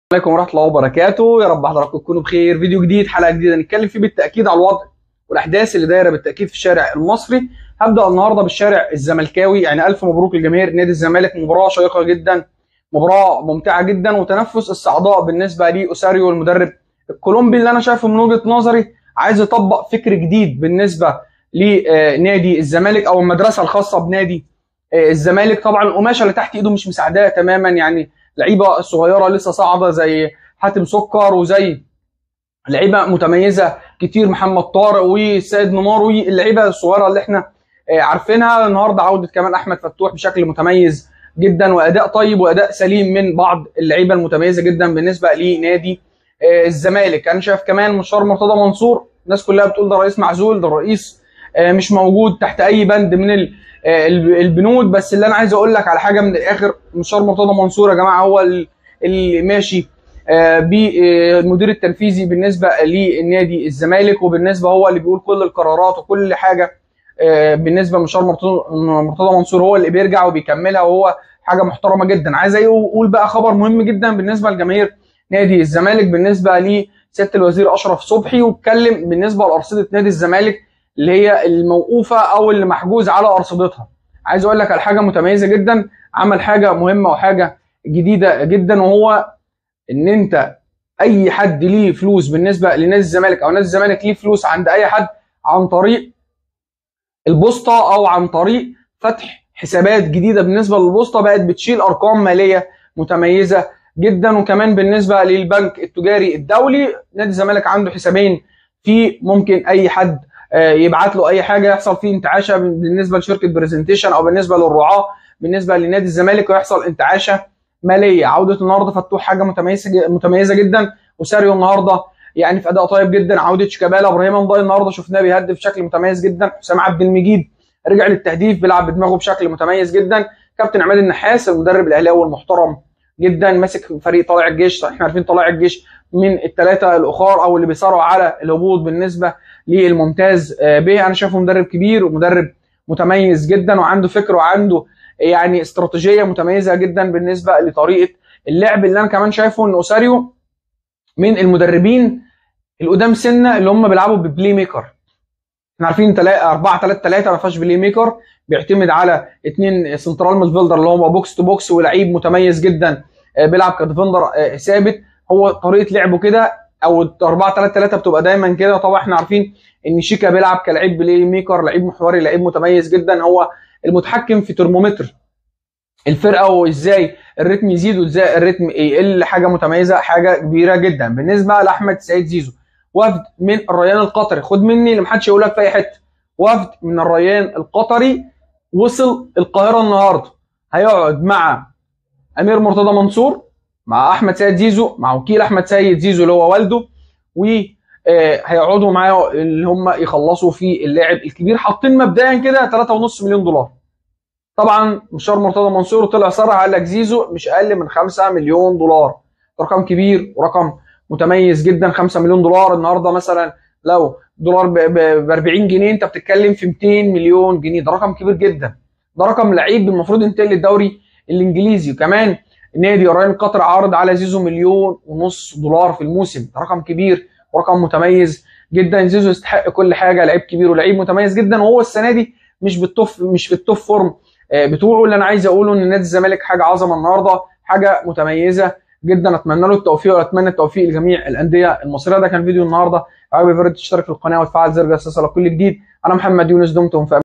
عليكم ورحمه الله وبركاته يا رب حضراتكم تكونوا بخير فيديو جديد حلقه جديده نتكلم فيه بالتاكيد على الوضع والاحداث اللي دايره بالتاكيد في الشارع المصري هبدا النهارده بالشارع الزملكاوي يعني الف مبروك لجماهير نادي الزمالك مباراه شيقه جدا مباراه ممتعه جدا وتنفس الصعداء بالنسبه لأوساريو المدرب الكولومبي اللي انا شايفه من وجهه نظري عايز يطبق فكر جديد بالنسبه لنادي الزمالك او المدرسه الخاصه بنادي الزمالك طبعا القماشه اللي تحت ايده مش مساعداه تماما يعني لعيبه صغيره لسه صاعده زي حاتم سكر وزي لعيبه متميزه كتير محمد طارق والسيد نمار واللعيبه الصغيره اللي احنا عارفينها النهارده عوده كمان احمد فتوح بشكل متميز جدا واداء طيب واداء سليم من بعض اللعيبه المتميزه جدا بالنسبه لنادي الزمالك انا شايف كمان مشوار مرتضى منصور الناس كلها بتقول ده رئيس معزول ده الرئيس مش موجود تحت اي بند من البنود بس اللي انا عايز اقول لك على حاجه من الاخر مشوار مرتضى منصور يا جماعه هو اللي ماشي بالمدير التنفيذي بالنسبه لنادي الزمالك وبالنسبه هو اللي بيقول كل القرارات وكل حاجه بالنسبه لمشوار مرتضى منصور هو اللي بيرجع وبيكملها وهو حاجه محترمه جدا عايز اقول بقى خبر مهم جدا بالنسبه لجماهير نادي الزمالك بالنسبه لسياده الوزير اشرف صبحي واتكلم بالنسبه لارصده نادي الزمالك اللي هي الموقوفه او اللي محجوز على ارصدتها عايز اقول لك على حاجه متميزه جدا عمل حاجه مهمه وحاجه جديده جدا وهو ان انت اي حد ليه فلوس بالنسبه لنادي الزمالك او نادي الزمالك ليه فلوس عند اي حد عن طريق البوسطه او عن طريق فتح حسابات جديده بالنسبه للبوسطه بقت بتشيل ارقام ماليه متميزه جدا وكمان بالنسبه للبنك التجاري الدولي نادي الزمالك عنده حسابين في ممكن اي حد يبعت له اي حاجه يحصل فيه انتعاشه بالنسبه لشركه برزنتيشن او بالنسبه للرعاه بالنسبه لنادي الزمالك ويحصل انتعاشه ماليه عوده النهارده فتوح حاجه متميزه متميزه جدا وساريو النهارده يعني في اداء طيب جدا عوده شيكابالا ابراهيم مضاي النهارده شفناه بيهدف بشكل متميز جدا حسام عبد المجيد رجع للتهديف بيلعب بدماغه بشكل متميز جدا كابتن عماد النحاس المدرب الاهلاوي المحترم جدا ماسك فريق طالع الجيش احنا عارفين طالع الجيش من الثلاثه الاخر او اللي بيصارعوا على الهبوط بالنسبه للممتاز به انا شايفه مدرب كبير ومدرب متميز جدا وعنده فكر وعنده يعني استراتيجيه متميزه جدا بالنسبه لطريقه اللعب اللي انا كمان شايفه ان اوساريو من المدربين القدام سنه اللي هم بيلعبوا ببلاي ميكر احنا عارفين 4 3 3 ما فيهاش بلاي ميكر بيعتمد على اثنين سنترال ميدفيلدر اللي هم بوكس تو بوكس ولعيب متميز جدا بيلعب كديفندر ثابت هو طريقه لعبه كده او 4 3 3 بتبقى دايما كده طبعا احنا عارفين ان شيكا بيلعب كلاعب بلاي ميكر لعيب محوري لعيب متميز جدا هو المتحكم في ترمومتر الفرقه وازاي الريتم يزيد وازاي الريتم يقل حاجه متميزه حاجه كبيره جدا بالنسبه لاحمد سعيد زيزو وفد من الريان القطري خد مني اللي محدش يقول لك في اي حته وفد من الريان القطري وصل القاهره النهارده هيقعد مع امير مرتضى منصور مع احمد سيد زيزو مع وكيل احمد سيد زيزو اللي هو والده و هيقعدوا معاه اللي هم يخلصوا في اللاعب الكبير حاطين مبدئيا كده 3.5 مليون دولار طبعا مشوار مرتضى منصور طلع صرح قال لك زيزو مش اقل من 5 مليون دولار رقم كبير ورقم متميز جدا 5 مليون دولار النهارده مثلا لو دولار ب 40 جنيه انت بتتكلم في 200 مليون جنيه ده رقم كبير جدا ده رقم لعيب المفروض ينتقل للدوري الانجليزي وكمان نادي الريان القطري عارض على زيزو مليون ونص دولار في الموسم ده رقم كبير ورقم متميز جدا زيزو يستحق كل حاجه لعيب كبير ولعيب متميز جدا وهو السنه دي مش بالتوف مش في التوب فورم بتوعه اللي انا عايز اقوله ان نادي الزمالك حاجه عظمه النهارده حاجه متميزه جدا اتمنى له التوفيق واتمنى التوفيق لجميع الانديه المصريه ده كان فيديو النهارده عايز تشترك في القناه وتفعل زر الجرس لكل جديد انا محمد يونس دمتم في